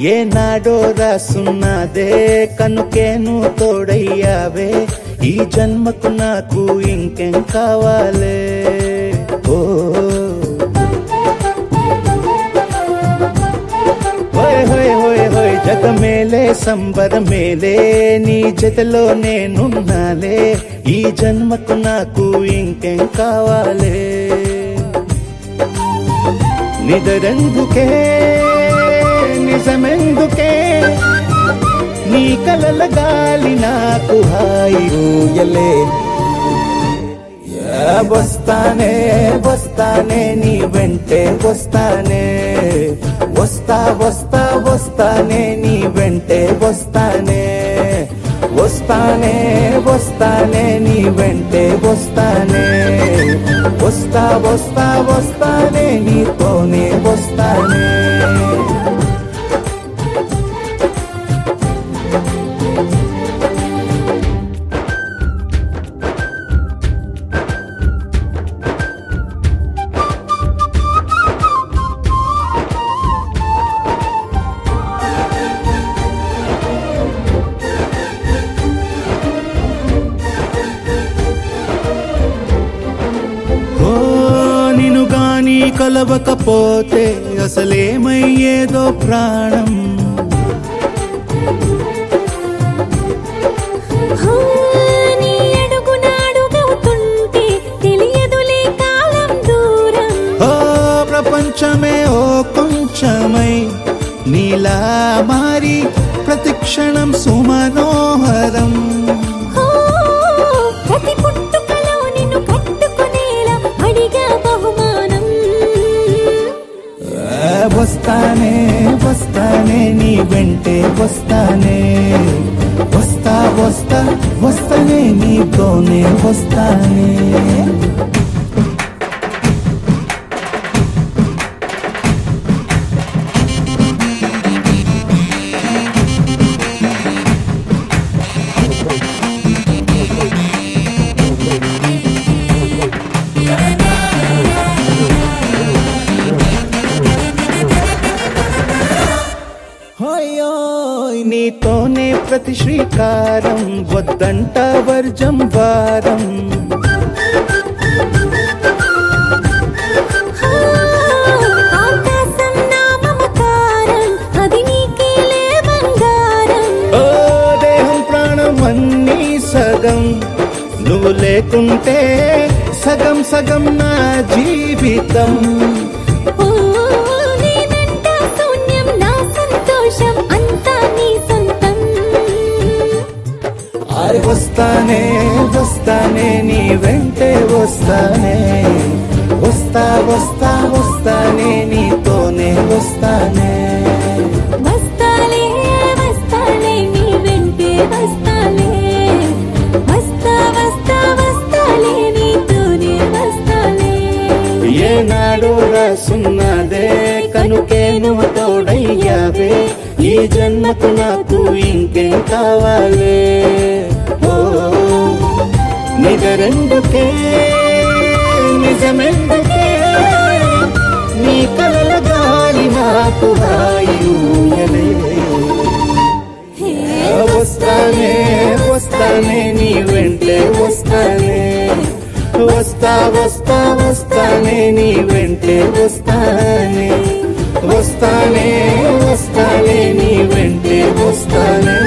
ఏనాడో రాసున్నదే కనుకేను తోడయ్యావే ఈ జన్మకు నాకు ఇంకేం కావాలే ఓ హోయ్ హోయ్ హోయ్ హోయ్ జగ మేలే సంబర మేలే నీ జతలో నేనున్నాలే ఈ జన్మకు నాకు ఇంకేం కావాలే నిదరెందుకే నిజమెందుకే నీ కలల గాలి నాకు హాయి ఊయలే యా వస్తానే వస్తానే నీ వెంటే వస్తానే వస్తా వస్తా వస్తానే నీ వెంటే వస్తానే వస్తానే వస్తానే నీ వెంటే వస్తానే వస్తా వస్తా వస్తానే నీతోనే వస్తానే ఓ నిన్ను గాని కలవకపోతే అసలేమయ్యేదో ప్రాణం హా, నీ అడుగున అడుగవుతుంటే తెలియదులే కాలం దూరం ఓ ప్రపంచమే ఓ కొంచెమై నీలా మారి ప్రతిక్షణం సుమనోహరం హో, ప్రతి పుట్టుకలో నిన్ను కట్టుకునేలా అడిగా బహుమానం ఆ, వస్తానే వస్తానే నీ వెంటే వస్తానే వస్తా వస్తా వస్తానే నీతోనే వస్తానే హోయోయ్ నీతోనే ప్రతి శ్రీకారం వద్దంట వర్జం వారం హా, ఆకాశం నా మమకారం అది నీకేలే బంగారం ఓ దేహం ప్రాణం అన్నీ సగం నువ్వు లేకుంటే సగం సగం నా జీవితం ఓ, నేనంట శూన్యం నా సంతోషం అంతా నీ సొంతం ఆరి వస్తానే వస్తానే నీ వెంటే వస్తానే వస్తా వస్తా వస్తానే నీతోనే వస్తానే వస్తాలే వస్తాలే నీ వెంటే వస్తాలే వస్తా వస్తా వస్తాలే నీతోనే వస్తాలే ఏనాడు రాసున్నదే కనుకే నువ్వు తోడయ్యావే ఈ జన్మకు నాకు ఇంకేం కావాలే ఓ నిజరెందుకే నిజమెందుకే నీ కలల గాలి నాకు హాయి ఊయలే వస్తానే వస్తానే నీ వెంటే వస్తానే వస్తా వస్తా వస్తానే నీ వెంటే వస్తానే వస్తానే వస్తానే నీ వెంటే వస్తానే